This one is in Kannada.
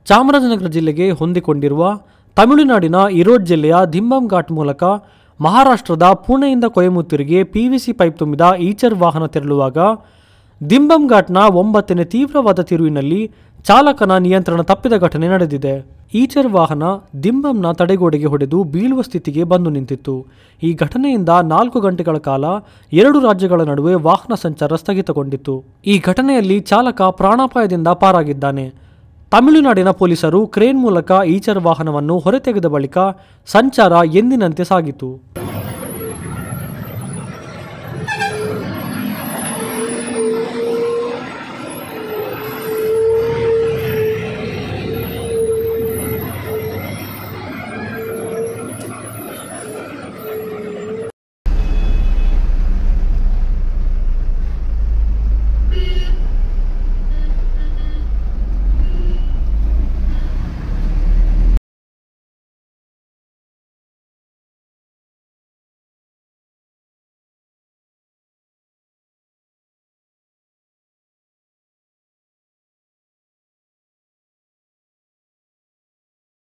ಚಾಮರಾಜನಗರ ಜಿಲ್ಲೆಗೆ ಹೊಂದಿಕೊಂಡಿರುವ ತಮಿಳುನಾಡಿನ ಇರೋಡ್ ಜಿಲ್ಲೆಯ ದಿಂಬಂ ಘಾಟ್ ಮೂಲಕ ಮಹಾರಾಷ್ಟ್ರದ ಪುಣೆಯಿಂದ ಕೊಯಮತ್ತೂರಿಗೆ ಪಿವಿಸಿ ಪೈಪ್ ತುಂಬಿದ ಈಚರ್ ವಾಹನ ತೆರಳುವಾಗ ದಿಂಬಂ ಘಾಟ್ನ ಒಂಬತ್ತನೇ ತೀವ್ರವಾದ ತಿರುವಿನಲ್ಲಿ ಚಾಲಕನ ನಿಯಂತ್ರಣ ತಪ್ಪಿದ ಘಟನೆ ನಡೆದಿದೆ ಈಚರ್ ವಾಹನ ದಿಂಬಂನ ತಡೆಗೋಡೆಗೆ ಹೊಡೆದು ಬೀಳುವ ಸ್ಥಿತಿಗೆ ಬಂದು ನಿಂತಿತ್ತು ಈ ಘಟನೆಯಿಂದ ನಾಲ್ಕು ಗಂಟೆಗಳ ಕಾಲ ಎರಡು ರಾಜ್ಯಗಳ ನಡುವೆ ವಾಹನ ಸಂಚಾರ ಸ್ಥಗಿತಗೊಂಡಿತ್ತು ಈ ಘಟನೆಯಲ್ಲಿ ಚಾಲಕ ಪ್ರಾಣಾಪಾಯದಿಂದ ಪಾರಾಗಿದ್ದಾನೆ ತಮಿಳುನಾಡಿನ ಪೊಲೀಸರು ಕ್ರೇನ್ ಮೂಲಕ ಈಚರ್ ವಾಹನವನ್ನು ಹೊರತೆಗೆದ ಬಳಿಕ ಸಂಚಾರ ಎಂದಿನಂತೆ ಸಾಗಿತು